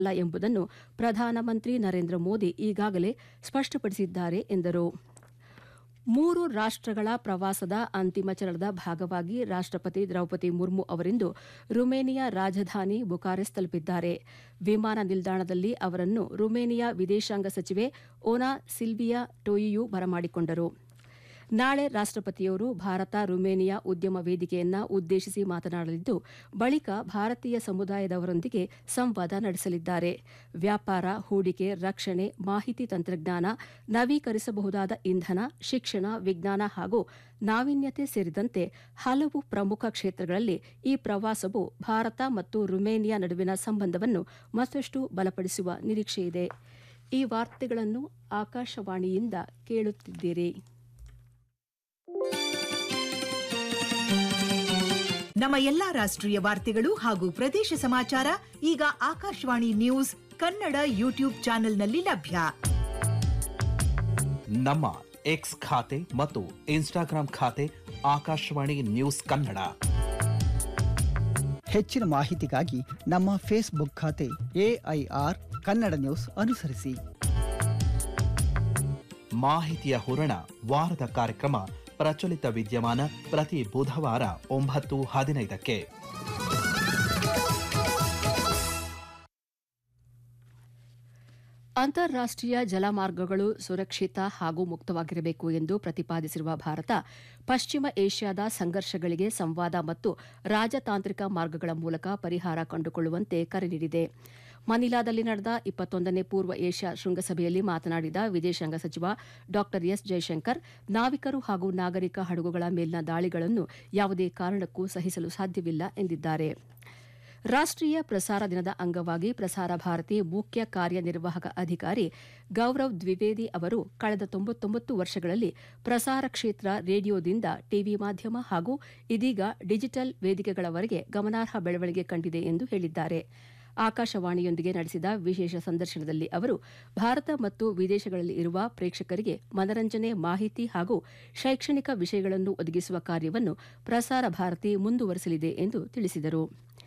ಅಲ್ಲ ಎಂಬುದನ್ನು ಪ್ರಧಾನಮಂತ್ರಿ ನರೇಂದ್ರ ಮೋದಿ ಈಗಾಗಲೇ ಸ್ಪಷ್ಟಪಡಿಸಿದ್ದಾರೆ ಎಂದರು ಮೂರು ರಾಷ್ಟ್ರಗಳ ಪ್ರವಾಸದ ಅಂತಿಮ ಚರಣದ ಭಾಗವಾಗಿ ರಾಷ್ಟ್ರಪತಿ ದ್ರೌಪದಿ ಮುರ್ಮು ಅವರಿಂದು ರುಮೇನಿಯಾ ರಾಜಧಾನಿ ಬುಕಾರೆಸ್ ತಲುಪಿದ್ದಾರೆ ವಿಮಾನ ನಿಲ್ದಾಣದಲ್ಲಿ ಅವರನ್ನು ರುಮೇನಿಯಾ ವಿದೇಶಾಂಗ ಸಚಿವೆ ಓನಾ ಸಿಲ್ವಿಯಾ ಟೋಯಿಯು ಬರಮಾಡಿಕೊಂಡರು ನಾಳೆ ರಾಷ್ಟ್ರಪತಿಯವರು ಭಾರತ ರುಮೇನಿಯಾ ಉದ್ಯಮ ವೇದಿಕೆಯನ್ನ ಉದ್ದೇಶಿಸಿ ಮಾತನಾಡಲಿದ್ದು ಬಳಿಕ ಭಾರತೀಯ ಸಮುದಾಯದವರೊಂದಿಗೆ ಸಂವಾದ ನಡೆಸಲಿದ್ದಾರೆ ವ್ಯಾಪಾರ ಹೂಡಿಕೆ ರಕ್ಷಣೆ ಮಾಹಿತಿ ತಂತ್ರಜ್ಞಾನ ನವೀಕರಿಸಬಹುದಾದ ಇಂಧನ ಶಿಕ್ಷಣ ವಿಜ್ಞಾನ ಹಾಗೂ ನಾವೀನ್ಯತೆ ಸೇರಿದಂತೆ ಹಲವು ಪ್ರಮುಖ ಕ್ಷೇತ್ರಗಳಲ್ಲಿ ಈ ಪ್ರವಾಸವು ಭಾರತ ಮತ್ತು ರುಮೇನಿಯಾ ನಡುವಿನ ಸಂಬಂಧವನ್ನು ಮತ್ತಷ್ಟು ಬಲಪಡಿಸುವ ನಿರೀಕ್ಷೆಯಿದೆ ಈ ವಾರ್ತೆಗಳನ್ನು ಆಕಾಶವಾಣಿಯಿಂದ ಕೇಳುತ್ತಿದ್ದೀರಿ ನಮ್ಮ ಎಲ್ಲಾ ರಾಷ್ಟ್ರೀಯ ವಾರ್ತೆಗಳು ಹಾಗೂ ಪ್ರದೇಶ ಸಮಾಚಾರ ಈಗ ಆಕಾಶವಾಣಿ ನ್ಯೂಸ್ ಕನ್ನಡ ಯೂಟ್ಯೂಬ್ ಚಾನೆಲ್ನಲ್ಲಿ ಲಭ್ಯ ನಮ್ಮ ಎಕ್ಸ್ ಖಾತೆ ಮತ್ತು ಇನ್ಸ್ಟಾಗ್ರಾಂ ಖಾತೆ ಆಕಾಶವಾಣಿ ನ್ಯೂಸ್ ಕನ್ನಡ ಹೆಚ್ಚಿನ ಮಾಹಿತಿಗಾಗಿ ನಮ್ಮ ಫೇಸ್ಬುಕ್ ಖಾತೆ ಎಐಆರ್ ಕನ್ನಡ ನ್ಯೂಸ್ ಅನುಸರಿಸಿ ಮಾಹಿತಿಯ ಹೂರಣ ವಾರದ ಕಾರ್ಯಕ್ರಮ ಪ್ರಚಲಿತ ವಿದ್ಯಮಾನ ಪ್ರತಿ ಬುಧವಾರ ಒಂಬತ್ತು ಹದಿನೈದಕ್ಕೆ ಅಂತಾರಾಷ್ಟೀಯ ಜಲಮಾರ್ಗಗಳು ಸುರಕ್ಷಿತ ಹಾಗೂ ಮುಕ್ತವಾಗಿರಬೇಕು ಎಂದು ಪ್ರತಿಪಾದಿಸಿರುವ ಭಾರತ ಪಶ್ಚಿಮ ಏಷ್ಯಾದ ಸಂಘರ್ಷಗಳಿಗೆ ಸಂವಾದ ಮತ್ತು ರಾಜತಾಂತ್ರಿಕ ಮಾರ್ಗಗಳ ಮೂಲಕ ಪರಿಹಾರ ಕಂಡುಕೊಳ್ಳುವಂತೆ ಕರೆ ನೀಡಿದೆ ಮನಿಲಾದಲ್ಲಿ ನಡೆದ ಇಪ್ಪತ್ತೊಂದನೇ ಪೂರ್ವ ಏಷ್ಯಾ ಶೃಂಗಸಭೆಯಲ್ಲಿ ಮಾತನಾಡಿದ ವಿದೇಶಾಂಗ ಸಚಿವ ಡಾ ಎಸ್ ಜೈಶಂಕರ್ ನಾವಿಕರು ಹಾಗೂ ನಾಗರಿಕ ಹಡಗುಗಳ ಮೇಲಿನ ದಾಳಿಗಳನ್ನು ಯಾವುದೇ ಕಾರಣಕ್ಕೂ ಸಹಿಸಲು ಸಾಧ್ಯವಿಲ್ಲ ಎಂದಿದ್ದಾರೆ ರಾಷ್ಟ್ರೀಯ ಪ್ರಸಾರ ದಿನದ ಅಂಗವಾಗಿ ಪ್ರಸಾರ ಭಾರತಿ ಮುಖ್ಯ ಕಾರ್ಯನಿರ್ವಾಹಕ ಅಧಿಕಾರಿ ಗೌರವ್ ದ್ವಿವೇದಿ ಅವರು ಕಳೆದ ತೊಂಬತ್ತೊಂಬತ್ತು ವರ್ಷಗಳಲ್ಲಿ ಪ್ರಸಾರ ಕ್ಷೇತ್ರ ರೇಡಿಯೋದಿಂದ ಟಿವಿ ಮಾಧ್ಯಮ ಹಾಗೂ ಇದೀಗ ಡಿಜಿಟಲ್ ವೇದಿಕೆಗಳವರೆಗೆ ಗಮನಾರ್ಹ ಬೆಳವಣಿಗೆ ಕಂಡಿದೆ ಎಂದು ಹೇಳಿದ್ದಾರೆ ಆಕಾಶವಾಣಿಯೊಂದಿಗೆ ನಡೆಸಿದ ವಿಶೇಷ ಸಂದರ್ಶನದಲ್ಲಿ ಅವರು ಭಾರತ ಮತ್ತು ವಿದೇಶಗಳಲ್ಲಿ ಇರುವ ಪ್ರೇಕ್ಷಕರಿಗೆ ಮನರಂಜನೆ ಮಾಹಿತಿ ಹಾಗೂ ಶೈಕ್ಷಣಿಕ ವಿಷಯಗಳನ್ನು ಒದಗಿಸುವ ಕಾರ್ಯವನ್ನು ಪ್ರಸಾರ ಭಾರತಿ ಮುಂದುವರೆಸಲಿದೆ ಎಂದು ತಿಳಿಸಿದರು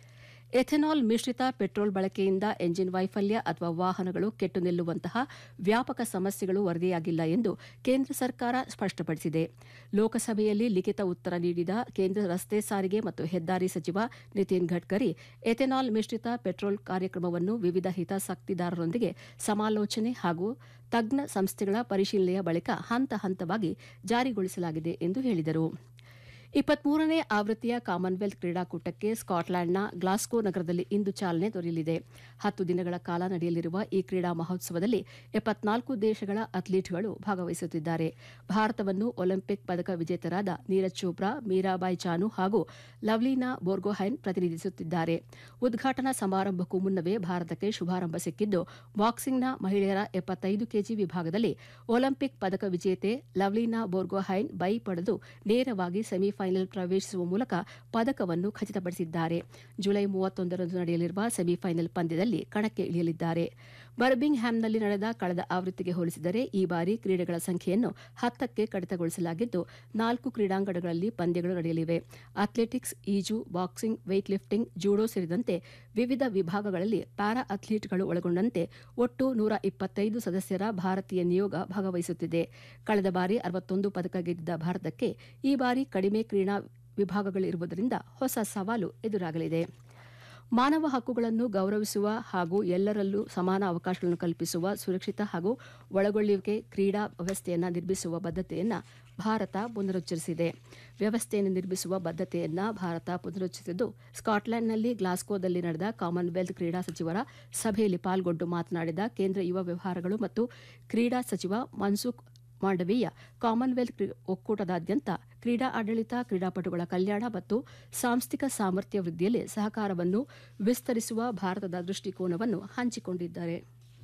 ಎಥೆನಾಲ್ ಮಿಶ್ರಿತ ಪೆಟ್ರೋಲ್ ಬಳಕೆಯಿಂದ ಎಂಜಿನ್ ವೈಫಲ್ಯ ಅಥವಾ ವಾಹನಗಳು ಕೆಟ್ಟು ನಿಲ್ಲುವಂತಹ ವ್ಯಾಪಕ ಸಮಸ್ಯೆಗಳು ವರದಿಯಾಗಿಲ್ಲ ಎಂದು ಕೇಂದ್ರ ಸರ್ಕಾರ ಸ್ಪಷ್ಟಪಡಿಸಿದೆ ಲೋಕಸಭೆಯಲ್ಲಿ ಲಿಖಿತ ಉತ್ತರ ನೀಡಿದ ಕೇಂದ್ರ ರಸ್ತೆ ಸಾರಿಗೆ ಮತ್ತು ಹೆದ್ದಾರಿ ಸಚಿವ ನಿತಿನ್ ಗಡ್ಕರಿ ಎಥೆನಾಲ್ ಮಿಶ್ರಿತ ಪೆಟ್ರೋಲ್ ಕಾರ್ಯಕ್ರಮವನ್ನು ವಿವಿಧ ಹಿತಾಸಕ್ತಿದಾರರೊಂದಿಗೆ ಸಮಾಲೋಚನೆ ಹಾಗೂ ತಜ್ಞ ಸಂಸ್ಥೆಗಳ ಪರಿಶೀಲನೆಯ ಬಳಿಕ ಹಂತ ಹಂತವಾಗಿ ಜಾರಿಗೊಳಿಸಲಾಗಿದೆ ಎಂದು ಹೇಳಿದರು ಇಪ್ಪತ್ಮೂರನೇ ಆವೃತ್ತಿಯ ಕಾಮನ್ವೆಲ್ತ್ ಕ್ರೀಡಾಕೂಟಕ್ಕೆ ಸ್ಕಾಟ್ಲೆಂಡ್ನ ಗ್ಲಾಸ್ಗೋ ನಗರದಲ್ಲಿ ಇಂದು ಚಾಲನೆ ದೊರೆಯಲಿದೆ ಹತ್ತು ದಿನಗಳ ಕಾಲ ನಡೆಯಲಿರುವ ಈ ಕ್ರೀಡಾ ಮಹೋತ್ಸವದಲ್ಲಿ ಎಪ್ಪತ್ನಾಲ್ಕು ದೇಶಗಳ ಅಥ್ಲೀಟ್ಗಳು ಭಾಗವಹಿಸುತ್ತಿದ್ದಾರೆ ಭಾರತವನ್ನು ಒಲಿಂಪಿಕ್ ಪದಕ ವಿಜೇತರಾದ ನೀರಜ್ ಚೋಪ್ರಾ ಮೀರಾಬಾಯಿ ಚಾನು ಹಾಗೂ ಲವ್ಲೀನಾ ಬೋರ್ಗೊಹೈನ್ ಪ್ರತಿನಿಧಿಸುತ್ತಿದ್ದಾರೆ ಉದ್ಘಾಟನಾ ಸಮಾರಂಭಕ್ಕೂ ಮುನ್ನವೇ ಭಾರತಕ್ಕೆ ಶುಭಾರಂಭ ಸಿಕ್ಕಿದ್ದು ಬಾಕ್ಸಿಂಗ್ನ ಮಹಿಳೆಯರ ಎಪ್ಪತ್ತೈದು ಕೆಜಿ ವಿಭಾಗದಲ್ಲಿ ಒಲಿಂಪಿಕ್ ಪದಕ ವಿಜೇತೆ ಲವ್ಲೀನಾ ಬೋರ್ಗೊಹೈನ್ ಬೈ ಪಡೆದು ನೇರವಾಗಿ ಸೆಮಿಫೈನಲ್ ಪ್ರವೇಶಿಸುವ ಮೂಲಕ ಪದಕವನ್ನು ಖಚಿತಪಡಿಸಿದ್ದಾರೆ ಜುಲೈ ಮೂವತ್ತೊಂದರಂದು ನಡೆಯಲಿರುವ ಸೆಮಿಫೈನಲ್ ಪಂದ್ಯದಲ್ಲಿ ಕಣಕ್ಕೆ ಇಳಿಯಲಿದ್ದಾರೆ ಬರ್ಬಿಂಗ್ ಹ್ಯಾಮ್ನಲ್ಲಿ ನಡೆದ ಕಳೆದ ಆವೃತ್ತಿಗೆ ಹೋಲಿಸಿದರೆ ಈ ಬಾರಿ ಕ್ರೀಡೆಗಳ ಸಂಖ್ಯೆಯನ್ನು ಹತ್ತಕ್ಕೆ ಕಡಿತಗೊಳಿಸಲಾಗಿದ್ದು ನಾಲ್ಕು ಕ್ರೀಡಾಂಗಣಗಳಲ್ಲಿ ಪಂದ್ಯಗಳು ನಡೆಯಲಿವೆ ಅಥ್ಲೆಟಿಕ್ಸ್ ಈಜು ಬಾಕ್ಸಿಂಗ್ ವೇಟ್ ಲಿಫ್ಟಿಂಗ್ ಜೂಡೋ ಸೇರಿದಂತೆ ವಿವಿಧ ವಿಭಾಗಗಳಲ್ಲಿ ಪ್ಯಾರಾ ಅಥ್ಲೀಟ್ಗಳು ಒಳಗೊಂಡಂತೆ ಒಟ್ಟು ನೂರ ಇಪ್ಪತ್ತೈದು ಸದಸ್ಯರ ಭಾರತೀಯ ನಿಯೋಗ ಭಾಗವಹಿಸುತ್ತಿದೆ ಕಳೆದ ಬಾರಿ ಅರವತ್ತೊಂದು ಪದಕ ಗೆದ್ದಿದ್ದ ಭಾರತಕ್ಕೆ ಈ ಬಾರಿ ಕಡಿಮೆ ಕ್ರೀಡಾ ವಿಭಾಗಗಳಿರುವುದರಿಂದ ಹೊಸ ಸವಾಲು ಎದುರಾಗಲಿದೆ ಮಾನವ ಹಕ್ಕುಗಳನ್ನು ಗೌರವಿಸುವ ಹಾಗೂ ಎಲ್ಲರಲ್ಲೂ ಸಮಾನ ಅವಕಾಶಗಳನ್ನು ಕಲ್ಪಿಸುವ ಸುರಕ್ಷಿತ ಹಾಗೂ ಒಳಗೊಳ್ಳುವಿಕೆ ಕ್ರೀಡಾ ವ್ಯವಸ್ಥೆಯನ್ನು ನಿರ್ಮಿಸುವ ಬದ್ಧತೆಯನ್ನು ಭಾರತ ಪುನರುಚ್ಚರಿಸಿದೆ ವ್ಯವಸ್ಥೆಯನ್ನು ನಿರ್ಮಿಸುವ ಬದ್ಧತೆಯನ್ನು ಭಾರತ ಪುನರುಚ್ಚರಿಸಿದ್ದು ಸ್ಕಾಟ್ಲೆಂಡ್ನಲ್ಲಿ ಗ್ಲಾಸ್ಗೋದಲ್ಲಿ ನಡೆದ ಕಾಮನ್ವೆಲ್ತ್ ಕ್ರೀಡಾ ಸಚಿವರ ಸಭೆಯಲ್ಲಿ ಪಾಲ್ಗೊಂಡು ಮಾತನಾಡಿದ ಕೇಂದ್ರ ಯುವ ವ್ಯವಹಾರಗಳು ಮತ್ತು ಕ್ರೀಡಾ ಸಚಿವ ಮನ್ಸುಖ್ ಮಾಂಡವೀಯ ಕಾಮನ್ವೆಲ್ತ್ ಒಕ್ಕೂಟದಾದ್ಯಂತ ಕ್ರೀಡಾ ಆಡಳಿತ ಕ್ರೀಡಾಪಟುಗಳ ಕಲ್ಯಾಣ ಮತ್ತು ಸಾಂಸ್ಥಿಕ ಸಾಮರ್ಥ್ಯ ವೃದ್ಧಿಯಲ್ಲಿ ಸಹಕಾರವನ್ನು ವಿಸ್ತರಿಸುವ ಭಾರತದ ದೃಷ್ಟಿಕೋನವನ್ನು ಹಂಚಿಕೊಂಡಿದ್ದಾರೆ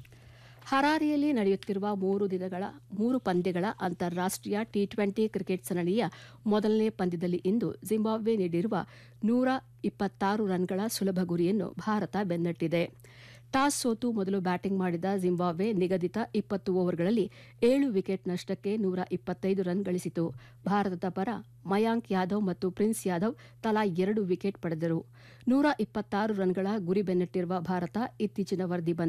ಹರಾರಿಯಲ್ಲಿ ನಡೆಯುತ್ತಿರುವ ಮೂರು ದಿನಗಳ ಮೂರು ಪಂದ್ಯಗಳ ಅಂತಾರಾಷ್ಟೀಯ ಟಿ ಟ್ವೆಂಟಿ ಕ್ರಿಕೆಟ್ ಸರಣಿಯ ಮೊದಲನೇ ಪಂದ್ಯದಲ್ಲಿ ಇಂದು ಜಿಂಬಾಬ್ವೆ ನೀಡಿರುವ ನೂರ ಇಪ್ಪತ್ತಾರು ರನ್ಗಳ ಸುಲಭ ಗುರಿಯನ್ನು ಭಾರತ ಬೆನ್ನಟ್ಟಿದೆ ಟಾಸ್ ಸೋತು ಮೊದಲು ಬ್ಯಾಟಿಂಗ್ ಮಾಡಿದ ಜಿಂಬಾಬ್ವೆ ನಿಗದಿತ ಇಪ್ಪತ್ತು ಓವರ್ಗಳಲ್ಲಿ ಏಳು ವಿಕೆಟ್ ನಷ್ಟಕ್ಕೆ ನೂರ ಇಪ್ಪತ್ತೈದು ರನ್ ಗಳಿಸಿತು ಭಾರತದ ಪರ ಮಯಾಂಕ್ ಯಾದವ್ ಮತ್ತು ಪ್ರಿನ್ಸ್ ಯಾದವ್ ತಲಾ ಎರಡು ವಿಕೆಟ್ ಪಡೆದರು ನೂರ ಇಪ್ಪತ್ತಾರು ರನ್ಗಳ ಗುರಿ ಬೆನ್ನಟ್ಟಿರುವ ಭಾರತ ಇತ್ತೀಚಿನ ವರದಿ ಬಂದ